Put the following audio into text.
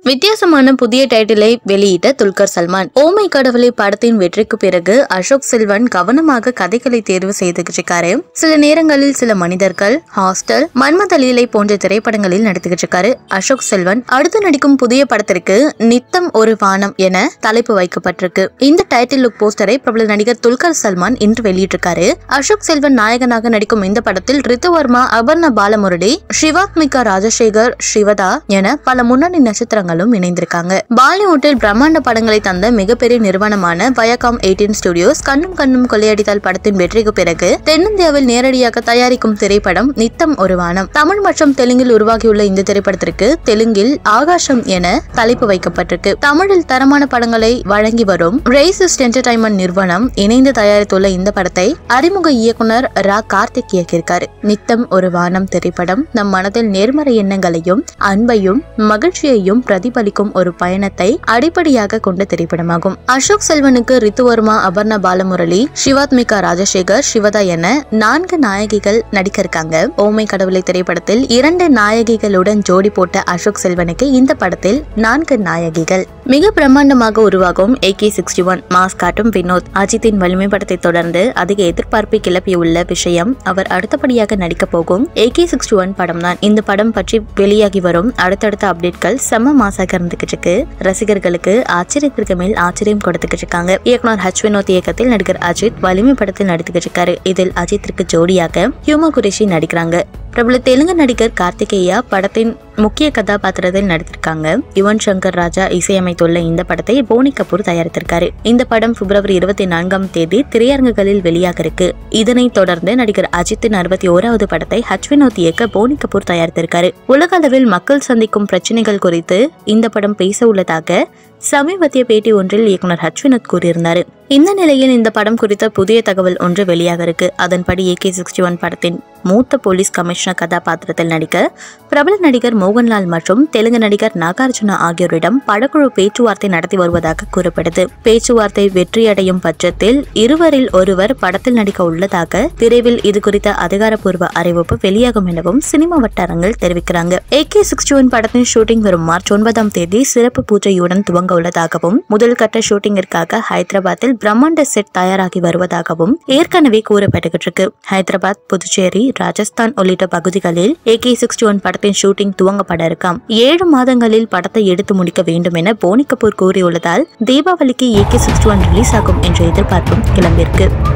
வித்தியாசமான புதிய டைட்டிலை வெளியிட்ட துல்கர் சல்மான் ஓமை கடவுளை படத்தின் வெற்றிக்கு பிறகு அசோக் செல்வன் கவனமாக கதைகளை தேர்வு செய்துகிட்டு இருக்காரு சில நேரங்களில் சில மனிதர்கள் ஹாஸ்டல் மன்மத லீலை போன்ற திரைப்படங்களில் நடித்துக்கிட்டு இருக்காரு அசோக் செல்வன் அடுத்து நடிக்கும் புதிய படத்திற்கு நித்தம் ஒரு வானம் என தலைப்பு வைக்கப்பட்டிருக்கு இந்த டைட்டில் லுக் போஸ்டரை பிரபல நடிகர் துல்கர் சல்மான் இன்று வெளியிட்டிருக்காரு அசோக் செல்வன் நாயகனாக நடிக்கும் இந்த படத்தில் ரித்துவர்மா அபர்ணா பாலமுரளி சிவாத்மிகா ராஜசேகர் சிவதா என பல முன்னணி நட்சத்திரங்களும் இணைந்திருக்காங்க பாலிவுட்டில் பிரம்மாண்ட படங்களை தந்த மிகப்பெரிய நிறுவனமான வயகாம் எயிட்டீன் ஸ்டுடியோஸ் கண்ணும் கண்ணும் கொள்ளையடித்தால் படத்தின் வெற்றிக்கு பிறகு தென்னிந்தியாவில் நேரடியாக தயாரிக்கும் திரைப்படம் நித்தம் ஒரு வானம் தமிழ் மற்றும் தெலுங்கில் உருவாகியுள்ள இந்த திரைப்படத்திற்கு தெலுங்கில் ஆகாஷம் என தலைப்பு வைக்கப்பட்டிருக்கு தமிழில் தரமான படங்களை வழங்கி வரும் ரேசிஸ்ட் என்டர்டைன்மெண்ட் நிறுவனம் இணைந்து தயாரித்துள்ள இந்த படத்தை அறிமுக இயக்குனர் ரா கார்த்திக் இயக்கியிருக்காரு நித்தம் ஒரு வானம் திரைப்படம் நம் மனதில் நேர்மறை எண்ணங்களையும் அன்பையும் மகிழ்ச்சியையும் பிரதிபலிக்கும் ஒரு பயணத்தை அடிப்படையாக கொண்ட திரைப்படமாகும் அசோக் செல்வனுக்கு ரித்துவர்மா அபர்ணா பாலமுரளி சிவாத்மிகா ராஜசேகர் சிவதா என நான்கு நாயகிகள் நடிக்க இருக்காங்க ஓமை கடவுளை திரைப்படத்தில் இரண்டு நாயகிகளுடன் ஜோடி போட்ட அசோக் செல்வனுக்கு இந்த படத்தில் நான்கு நாயகிகள் மிக பிரம்மாண்டமாக உருவாகும் ஏகே சிக்ஸ்டி ஒன் மாஸ் காட்டும் வினோத் அஜித்தின் வலிமை படத்தை தொடர்ந்து அதிக எதிர்பார்ப்பை கிளப்பியுள்ள விஷயம் அவர் அடுத்தபடியாக நடிக்க போகும் ஏகே சிக்ஸ்டி ஒன் படம் தான் இந்த படம் பற்றி வெளியாகி வரும் அடுத்தடுத்த அப்டேட்கள் செம்ம மாசாக இருந்துகிட்டு இருக்கு ரசிகர்களுக்கு ஆச்சரியத்திற்கு மேல் ஆச்சரியம் கொடுத்துக்கிட்டு இருக்காங்க இயக்குனர் ஹச் வினோத் இயக்கத்தில் நடிகர் அஜித் வலிமை படத்தில் நடித்துக்கிட்டு இருக்காரு இதில் அஜித்திற்கு ஜோடியாக ஹியூமா குரேஷி நடிக்கிறாங்க பிரபல தெலுங்கு நடிகர் கார்த்திகேயா படத்தின் முக்கிய கதாபாத்திரத்தில் நடித்திருக்காங்க யுவன் சங்கர் ராஜா இசையமைத்துள்ள இந்த படத்தை போனி கபூர் தயாரித்திருக்காரு இந்த படம் பிப்ரவரி இருபத்தி நான்காம் தேதி திரையரங்குகளில் வெளியாக இருக்கு இதனைத் தொடர்ந்து நடிகர் அஜித்தின் அறுபத்தி ஓராவது படத்தை ஹச் வினோத் இயக்க போனி கபூர் தயாரித்திருக்காரு உலக அளவில் மக்கள் சந்திக்கும் பிரச்சனைகள் குறித்து இந்த படம் பேச உள்ளதாக சமீபத்திய பேட்டி ஒன்றில் இயக்குனர் ஹச் வினோத் கூறியிருந்தார் இந்த நிலையில் இந்த படம் குறித்த புதிய தகவல் ஒன்று வெளியாக இருக்கு அதன்படி ஏகே சிக்ஸ்டி ஒன் படத்தின் மூத்த போலீஸ் கமிஷனர் கதாபாத்திரத்தில் நடிக்க பிரபல நடிகர் மோகன்லால் மற்றும் தெலுங்கு நடிகர் நாகார்ஜுனா ஆகியோரிடம் படக்குழு பேச்சுவார்த்தை நடத்தி வருவதாக கூறப்படுது பேச்சுவார்த்தை வெற்றியடையும் பட்சத்தில் இருவரில் ஒருவர் படத்தில் நடிக்க உள்ளதாக விரைவில் இது குறித்த அதிகாரப்பூர்வ அறிவிப்பு வெளியாகும் எனவும் சினிமா வட்டாரங்கள் தெரிவிக்கிறாங்க ஏகே சிக்ஸ்டி ஒன் படத்தின் ஷூட்டிங் வரும் மார்ச் ஒன்பதாம் தேதி சிறப்பு பூஜையுடன் துவங்க உள்ளதாகவும் முதல் கட்ட ஷூட்டிங்கிற்காக ஹைதராபாத்தில் பிரம்மாண்ட செட் தயாராகி வருவதாகவும் ஏற்கனவே கூறப்பட்டுகிட்டு இருக்கு ஹைதராபாத் புதுச்சேரி ராஜஸ்தான் உள்ளிட்ட பகுதிகளில் ஏகே சிக்ஸ்டி ஒன் படத்தின் ஷூட்டிங் துவங்கப்பட இருக்காம் ஏழு மாதங்களில் படத்தை எடுத்து முடிக்க வேண்டும் என போனி கபூர் கூறியுள்ளதால் தீபாவளிக்கு ஏகே சிக்ஸ்டி ஒன் ரிலீஸ் ஆகும் என்ற எதிர்பார்ப்பும் கிளம்பியிருக்கு